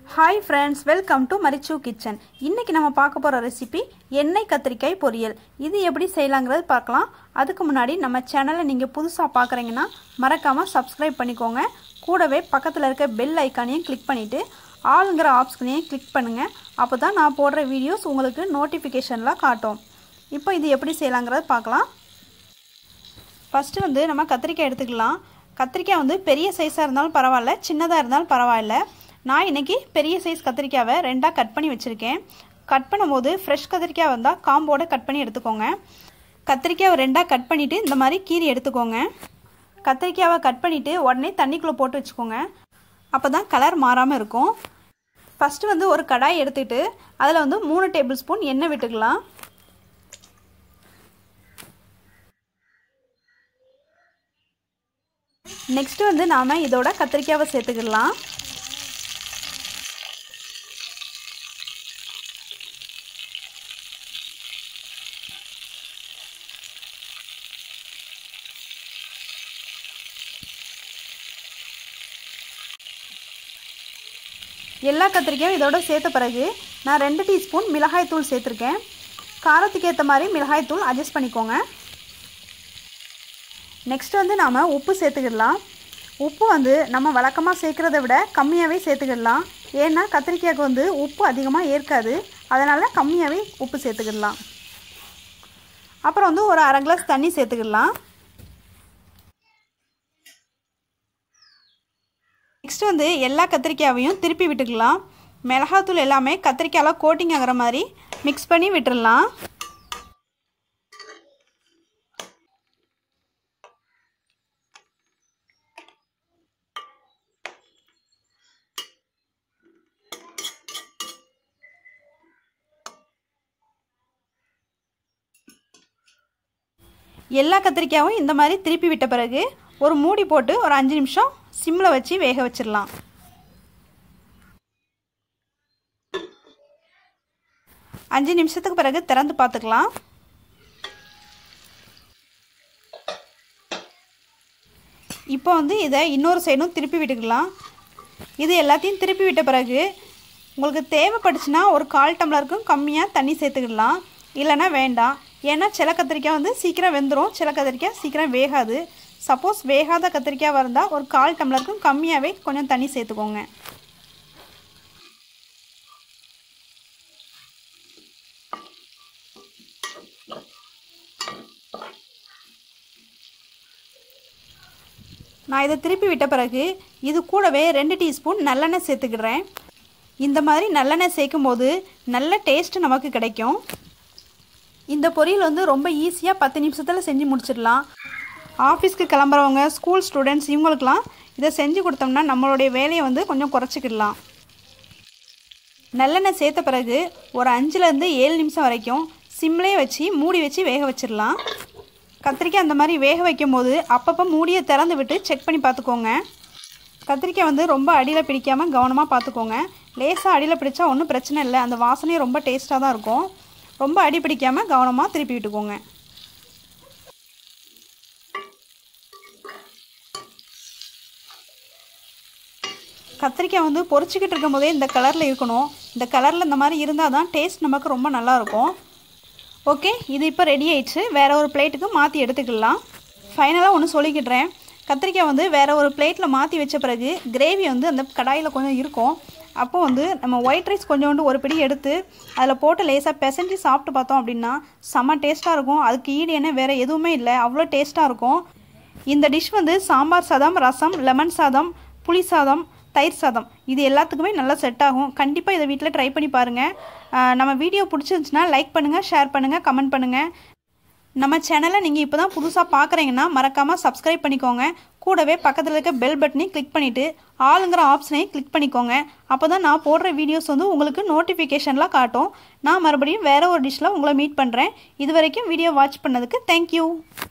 hi friends welcome to மரிச்சு kitchen இன்னைக்கு நம்ம பார்க்க போகிற ரெசிபி எண்ணெய் கத்திரிக்காய் பொரியல் இது எப்படி செய்யலாங்கிறது பார்க்கலாம் அதுக்கு முன்னாடி நம்ம சேனலை நீங்கள் புதுசாக பார்க்குறீங்கன்னா மறக்காமல் சப்ஸ்கிரைப் பண்ணிக்கோங்க கூடவே பக்கத்தில் இருக்க பெல் ஐக்கானையும் கிளிக் பண்ணிவிட்டு ஆளுங்கிற ஆப்ஷனையும் கிளிக் பண்ணுங்கள் அப்போ தான் நான் போடுற வீடியோஸ் உங்களுக்கு நோட்டிஃபிகேஷனில் காட்டும் இப்போ இது எப்படி செய்யலாங்கிறத பார்க்கலாம் ஃபஸ்ட்டு வந்து நம்ம கத்திரிக்காய் எடுத்துக்கலாம் கத்திரிக்காய் வந்து பெரிய சைஸாக இருந்தாலும் பரவாயில்ல சின்னதாக இருந்தாலும் பரவாயில்ல நான் இன்றைக்கி பெரிய சைஸ் கத்திரிக்காவை ரெண்டாக கட் பண்ணி வச்சுருக்கேன் கட் பண்ணும்போது ஃப்ரெஷ் கத்திரிக்காய் வந்தால் காம்போடு கட் பண்ணி எடுத்துக்கோங்க கத்திரிக்காவை ரெண்டாக கட் பண்ணிவிட்டு இந்த மாதிரி கீரி எடுத்துக்கோங்க கத்திரிக்காவை கட் பண்ணிவிட்டு உடனே தண்ணிக்குள்ளே போட்டு வச்சுக்கோங்க அப்போ தான் கலர் மாறாமல் இருக்கும் ஃபஸ்ட்டு வந்து ஒரு கடாய் எடுத்துகிட்டு அதில் வந்து மூணு டேபிள் ஸ்பூன் எண்ணெய் விட்டுக்கலாம் நெக்ஸ்ட்டு வந்து நாம் இதோட கத்திரிக்காவை சேர்த்துக்கிடலாம் எல்லா கத்திரிக்காயும் இதோட சேர்த்த பிறகு நான் ரெண்டு டீஸ்பூன் மிளகாய் தூள் சேர்த்துருக்கேன் காரத்துக்கு ஏற்ற மாதிரி மிளகாய் தூள் அட்ஜஸ்ட் பண்ணிக்கோங்க நெக்ஸ்ட் வந்து நாம் உப்பு சேர்த்துக்கிடலாம் உப்பு வந்து நம்ம வழக்கமாக சேர்க்குறத விட கம்மியாகவே சேர்த்துக்கிடலாம் ஏன்னா கத்திரிக்காய்க்கு வந்து உப்பு அதிகமாக ஏற்காது அதனால் கம்மியாகவே உப்பு சேர்த்துக்கிடலாம் அப்புறம் வந்து ஒரு அரை கிளாஸ் தண்ணி சேர்த்துக்கிடலாம் நெக்ஸ்ட் வந்து எல்லா கத்திரிக்காயையும் திருப்பி விட்டுக்கலாம் மிளகாத்தூள் எல்லாமே கத்திரிக்காயில் கோட்டிங் ஆகிற மாதிரி மிக்ஸ் பண்ணி விட்டுடலாம் எல்லா கத்திரிக்காயும் இந்த மாதிரி திருப்பி விட்ட பிறகு ஒரு மூடி போட்டு ஒரு அஞ்சு நிமிஷம் சிம்மில் வச்சு வேக வச்சிடலாம் அஞ்சு நிமிஷத்துக்கு பிறகு திறந்து பார்த்துக்கலாம் இப்போ வந்து இதை இன்னொரு சைடும் திருப்பி விட்டுக்கலாம் இது எல்லாத்தையும் திருப்பி விட்ட பிறகு உங்களுக்கு தேவைப்பட்டுச்சுன்னா ஒரு கால் டம்ளருக்கும் கம்மியாக தண்ணி சேர்த்துக்கிடலாம் இல்லைன்னா வேண்டாம் ஏன்னா சில கத்திரிக்காய் வந்து சீக்கிரம் வெந்துடும் சில கத்திரிக்காய் சீக்கிரம் வேகாது சப்போஸ் வேகாத கத்திரிக்காய் இருந்தால் ஒரு கால் டம்ளருக்கும் கம்மியாகவே கொஞ்சம் தண்ணி சேர்த்துக்கோங்க நான் இதை திருப்பி விட்ட பிறகு இது கூடவே ரெண்டு டீஸ்பூன் நல்லெண்ணெய் சேர்த்துக்கிடுறேன் இந்த மாதிரி நல்லெண்ணெய் சேர்க்கும் போது நல்ல டேஸ்ட் நமக்கு கிடைக்கும் இந்த பொரியல் வந்து ரொம்ப ஈஸியாக பத்து நிமிஷத்தில் செஞ்சு முடிச்சிடலாம் ஆஃபீஸ்க்கு கிளம்புறவங்க ஸ்கூல் ஸ்டூடெண்ட்ஸ் இவங்களுக்கெல்லாம் இதை செஞ்சு கொடுத்தோம்னா நம்மளுடைய வேலையை வந்து கொஞ்சம் குறைச்சிக்கிடலாம் நல்லெண்ணெய் சேர்த்த பிறகு ஒரு அஞ்சுலேருந்து ஏழு நிமிஷம் வரைக்கும் சிம்லேயே வச்சு மூடி வச்சு வேக வச்சிடலாம் கத்திரிக்காய் அந்த மாதிரி வேக வைக்கும் போது அப்பப்போ மூடியை திறந்து விட்டு செக் பண்ணி பார்த்துக்கோங்க கத்திரிக்காய் வந்து ரொம்ப அடியில் பிடிக்காமல் கவனமாக பார்த்துக்கோங்க லேசாக அடியில் பிடிச்சா ஒன்றும் பிரச்சனை இல்லை அந்த வாசனையும் ரொம்ப டேஸ்ட்டாக தான் இருக்கும் ரொம்ப அடி பிடிக்காமல் கவனமாக திருப்பி விட்டுக்கோங்க கத்திரிக்காய் வந்து பொரிச்சிக்கிட்டு இருக்கும் போதே இந்த கலரில் இருக்கணும் இந்த கலரில் இந்த மாதிரி இருந்தால் தான் டேஸ்ட் நமக்கு ரொம்ப நல்லாயிருக்கும் ஓகே இது இப்போ ரெடி ஆயிடுச்சு வேறு ஒரு பிளேட்டுக்கு மாற்றி எடுத்துக்கலாம் ஃபைனலாக ஒன்று சொல்லிக்கிட்டுறேன் கத்திரிக்காய் வந்து வேறு ஒரு பிளேட்டில் மாற்றி வச்ச பிறகு கிரேவி வந்து அந்த கடாயில் கொஞ்சம் இருக்கும் அப்போ வந்து நம்ம ஒயிட் ரைஸ் கொஞ்சோண்டு ஒரு பிடி எடுத்து அதில் போட்டு லேசாக பிசைஞ்சு சாப்பிட்டு பார்த்தோம் அப்படின்னா செம்ம டேஸ்ட்டாக இருக்கும் அதுக்கு ஈடு என்ன வேறு எதுவுமே இல்லை அவ்வளோ டேஸ்ட்டாக இருக்கும் இந்த டிஷ் வந்து சாம்பார் சாதம் ரசம் லெமன் சாதம் புளி சாதம் தயிர் சாதம் இது எல்லாத்துக்குமே நல்லா செட் ஆகும் கண்டிப்பாக இதை வீட்டில் ட்ரை பண்ணி பாருங்கள் நம்ம வீடியோ பிடிச்சிருந்துச்சுன்னா லைக் பண்ணுங்கள் ஷேர் பண்ணுங்கள் கமெண்ட் பண்ணுங்கள் நம்ம சேனலை நீங்கள் இப்போ தான் புதுசாக பார்க்குறீங்கன்னா மறக்காமல் சப்ஸ்கிரைப் பண்ணிக்கோங்க கூடவே பக்கத்தில் இருக்க பெல் பட்டனையும் கிளிக் பண்ணிவிட்டு ஆளுங்கிற ஆப்ஷனையும் கிளிக் பண்ணிக்கோங்க அப்போ தான் நான் போடுற வீடியோஸ் வந்து உங்களுக்கு நோட்டிஃபிகேஷன்லாம் காட்டும் நான் மறுபடியும் வேறு ஒரு டிஷ்ஷில் உங்களை மீட் பண்ணுறேன் இது வரைக்கும் வீடியோ வாட்ச் பண்ணதுக்கு தேங்க்யூ